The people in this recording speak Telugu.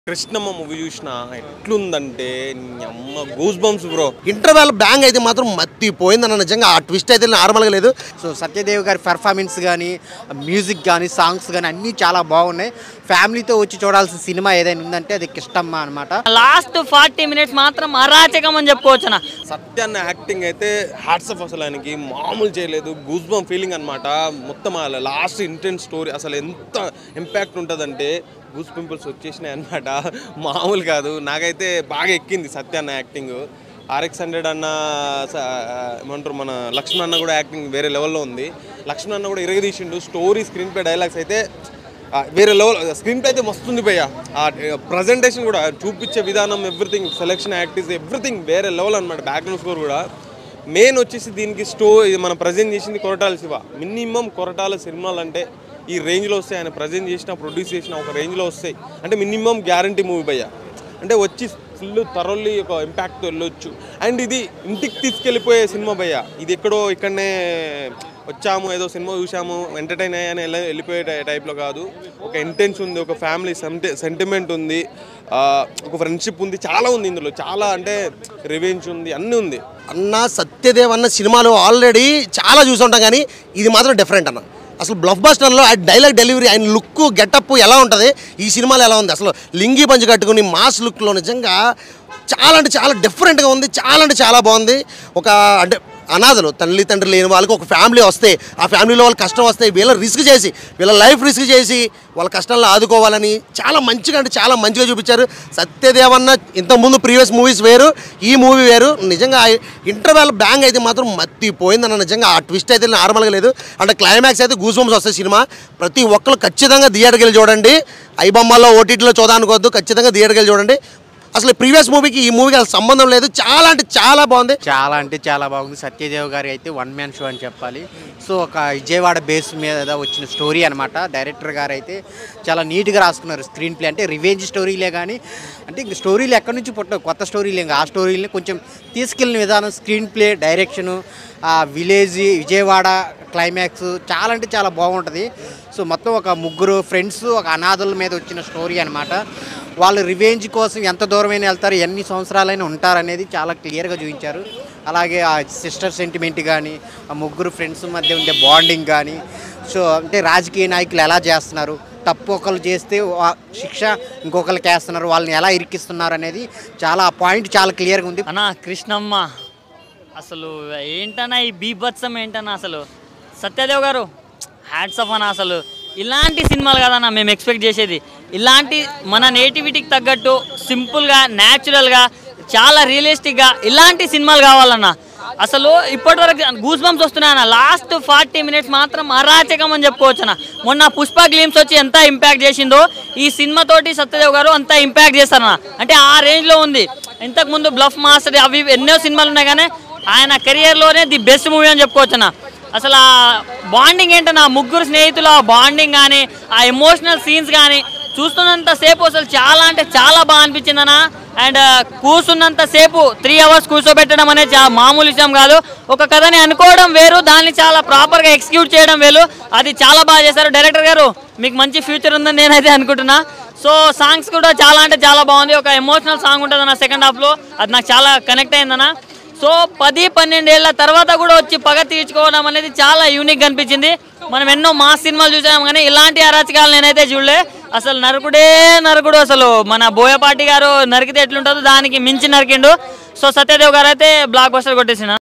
కృష్ణమ్మ మూవీ చూసిన ఎట్లుందంటే నీ అమ్మ goose bumps bro interval bang అయితే మాత్రం మత్తిపోయిందన్న నిజంగా ఆ ట్విస్ట్ అయితే నార్మల్గా లేదు సో సత్యదేవ్ గారి పెర్ఫార్మెన్స్ కానీ మ్యూజిక్ కానీ సాంగ్స్ కానీ అన్నీ చాలా బాగున్నాయి ఫ్యామిలీతో వచ్చి చూడాల్సిన సినిమా ఏదైనా ఉందంటే అది కిష్టమ్మ అనమాట లాస్ట్ ఫార్టీ మినిట్స్ మాత్రం అరాచకం అని చెప్పుకోవచ్చు అన్న సత్యాన్న యాక్టింగ్ అయితే హ్యాట్స్ ఆఫ్ అసలు ఆయనకి మామూలు చేయలేదు గూస్ బంప్ ఫీలింగ్ అనమాట మొత్తం లాస్ట్ ఇంటెన్స్ స్టోరీ అసలు ఎంత ఇంపాక్ట్ ఉంటుందంటే గూస్ పింపుల్స్ వచ్చేసినాయి అనమాట మామూలు కాదు నాకైతే బాగా ఎక్కింది సత్యాన్న యాక్టింగ్ ఆర్ఎక్స్ హండ్రెడ్ అన్న స- ఏమంటారు మన లక్ష్మణ్ అన్న కూడా యాక్టింగ్ వేరే లెవెల్లో ఉంది లక్ష్మణ్ అన్న కూడా ఇరగదీసిండు స్టోరీ స్క్రీన్ ప్లే డైలాగ్స్ అయితే ఆ, వేరే లెవెల్ స్క్రీన్ ప్లే అయితే మస్తుంది భయ్య ఆ ప్రజెంటేషన్ కూడా చూపించే విధానం ఎవ్రీథింగ్ సెలెక్షన్ యాక్టివ్స్ ఎవ్రీథింగ్ వేరే లెవెల్ అనమాట బ్యాక్గ్రౌండ్ స్కోర్ కూడా మెయిన్ వచ్చేసి దీనికి స్టో ఇది మనం ప్రజెంట్ చేసింది కొరటాల శివ మినిమం కొరటాల సినిమాలు అంటే ఈ రేంజ్లో వస్తాయి ఆయన ప్రజెంట్ చేసిన ప్రొడ్యూస్ చేసిన ఒక రేంజ్లో వస్తాయి అంటే మినిమం గ్యారంటీ మూవీ భయ్య అంటే వచ్చి ఫుల్ థరోల్లీ ఒక ఇంపాక్ట్ వెళ్ళొచ్చు అండ్ ఇది ఇంటికి తీసుకెళ్ళిపోయే సినిమా భయ్య ఇది ఎక్కడో ఇక్కడనే వచ్చాము ఏదో సినిమా చూసాము ఎంటర్టైన్ అయ్యాని వెళ్ళ వెళ్ళిపోయే టై- టైప్లో కాదు ఒక ఇంటెన్స్ ఉంది ఒక ఫ్యామిలీ సెంటిమెంట్ ఉంది ఆ, ఒక ఫ్రెండ్షిప్ ఉంది చాలా ఉంది ఇందులో చాలా అంటే రివెంజ్ ఉంది అన్నీ ఉంది అన్న సత్యదేవ్ అన్న సినిమాలు ఆల్రెడీ చాలా చూసుంటాం కానీ ఇది మాత్రం డిఫరెంట్ అన్న అసలు బ్లఫ్ బస్టర్లో ఆ డైలాగ్ డెలివరీ ఆయన లుక్ గెటప్ ఎలా ఉంటుంది ఈ సినిమాలో ఎలా ఉంది అసలు లింగి పంచి కట్టుకుని మాస్ లుక్లో నిజంగా చాలా అంటే చాలా డిఫరెంట్గా ఉంది చాలా అంటే చాలా బాగుంది ఒక అంటే అనాథలు తల్లి తండ్రి లేని వాళ్ళకి ఒక ఫ్యామిలీ వస్తే ఆ ఫ్యామిలీలో వాళ్ళకి కష్టం వస్తే వీళ్ళ రిస్క్ చేసి వీళ్ళ లైఫ్ రిస్క్ చేసి వాళ్ళ కష్టాలను ఆదుకోవాలని చాలా మంచిగా అంటే చాలా మంచిగా చూపించారు సత్యదేవన్న ఇంతకుముందు ప్రీవియస్ మూవీస్ వేరు ఈ మూవీ వేరు నిజంగా ఇంటర్వెల్ బ్యాంగ్ అయితే మాత్రం మత్తిపోయిందన్న నిజంగా ఆ ట్విస్ట్ అయితే నార్మల్గా లేదు అంటే క్లైమాక్స్ అయితే గూస్ బంప్స్ వస్తాయి సినిమా ప్రతి ఒక్కరు ఖచ్చితంగా థియేటర్కి వెళ్ళి చూడండి ఐబొమ్మల్లో ఓటీటీలో చూడాలనుకోవద్దు ఖచ్చితంగా థియేటర్కి వెళ్ళి చూడండి అసలు ప్రీవియస్ మూవీకి ఈ మూవీకి అసలు సంబంధం లేదు చాలా అంటే చాలా బాగుంది చాలా అంటే చాలా బాగుంది సత్యదేవ్ గారి అయితే వన్ మ్యాన్ షో అని చెప్పాలి సో ఒక విజయవాడ బేస్ మీద వచ్చిన స్టోరీ అనమాట డైరెక్టర్ గారు అయితే చాలా నీట్గా రాసుకున్నారు స్క్రీన్ ప్లే అంటే రివెంజ్ స్టోరీలే కానీ అంటే ఇంక స్టోరీలు ఎక్కడి నుంచి పుట్టవు కొత్త స్టోరీలు ఇంకా ఆ స్టోరీని కొంచెం తీసుకెళ్ళిన విధానం స్క్రీన్ ప్లే డైరెక్షను ఆ విలేజ్ విజయవాడ క్లైమాక్స్ చాలా అంటే చాలా బాగుంటుంది సో మొత్తం ఒక ముగ్గురు ఫ్రెండ్స్ ఒక అనాథుల మీద వచ్చిన స్టోరీ అనమాట వాళ్ళు రివెంజ్ కోసం ఎంత దూరమైనా వెళ్తారు ఎన్ని సంవత్సరాలైనా ఉంటారనేది చాలా క్లియర్గా చూపించారు అలాగే ఆ సిస్టర్ సెంటిమెంట్ కానీ ఆ ముగ్గురు ఫ్రెండ్స్ మధ్య ఉండే బాండింగ్ కానీ సో అంటే రాజకీయ నాయకులు ఎలా చేస్తున్నారు తప్పు ఒకరు చేస్తే వా- శిక్ష ఇంకొకరికి వేస్తున్నారు వాళ్ళని ఎలా ఇరికిస్తున్నారు అనేది చాలా ఆ పాయింట్ చాలా క్లియర్గా ఉంది అన్న కృష్ణమ్మ అసలు ఏంటన్నా ఈ బీభత్సం ఏంటన్నా అసలు సత్యదేవ్ గారు హ్యాట్స్ ఆఫ్ అన్న అసలు ఇలాంటి సినిమాలు కదన్న మేము ఎక్స్పెక్ట్ చేసేది ఇలాంటి మన నేటివిటీకి తగ్గట్టు సింపుల్గా న్యాచురల్గా చాలా రియలిస్టిక్గా ఇలాంటి సినిమాలు కావాలన్న అసలు ఇప్పటివరకు గూస్ బంప్స్ వస్తున్నాయన్న లాస్ట్ ఫార్టీ మినిట్స్ మాత్రం అరాచకం అని చెప్పుకోవచ్చు అన్న మొన్న పుష్ప గ్లీమ్స్ వచ్చి ఎంత ఇంపాక్ట్ చేసిందో ఈ సినిమా తోటి సత్యదేవ్ గారు అంత ఇంపాక్ట్ చేస్తారన్న అంటే ఆ రేంజ్లో ఉంది ఇంతకుముందు బ్లఫ్ మాస్టర్ అవి ఇవి ఎన్నో సినిమాలు ఉన్నాయి కానీ ఆయన కెరియర్లోనే ది బెస్ట్ మూవీ అని చెప్పుకోవచ్చు అన్న అసలు ఆ బాండింగ్ ఏంటన్నా ముగ్గురు స్నేహితుల బాండింగ్ కానీ ఆ ఎమోషనల్ సీన్స్ కానీ చూస్తున్నంత సేపు అసలు చాలా అంటే చాలా బాగా అనిపించింది అన్న అండ్ కూర్చున్నంత సేపు త్రీ అవర్స్ కూర్చోబెట్టడం అనేది చా- మామూలు విషయం కాదు ఒక కథని అనుకోవడం వేరు దాన్ని చాలా ప్రాపర్గా ఎగ్జిక్యూట్ చేయడం వేరు అది చాలా బాగా చేశారు డైరెక్టర్ గారు మీకు మంచి ఫ్యూచర్ ఉందని నేనైతే అనుకుంటున్నా సో సాంగ్స్ కూడా చాలా అంటే చాలా బాగుంది ఒక ఎమోషనల్ సాంగ్ ఉంటుంది అన్న సెకండ్ హాఫ్లో అది నాకు చాలా కనెక్ట్ అయిందన్న సో పది పన్నెండేళ్ల తర్వాత కూడా వచ్చి పగ తీర్చుకోవడం అనేది చాలా యూనిక్ అనిపించింది మనం ఎన్నో మాస్ సినిమాలు చూసాం కానీ ఇలాంటి అరాచకాలు నేనైతే చూడలే అసలు నరకుడే నరకుడు అసలు మన బోయపాటి గారు నరికితే ఎట్లుంటుందో దానికి మించి నరికిండు సో సత్యదేవ్ గారు అయితే బ్లాక్ బస్టర్ కొట్టేసిన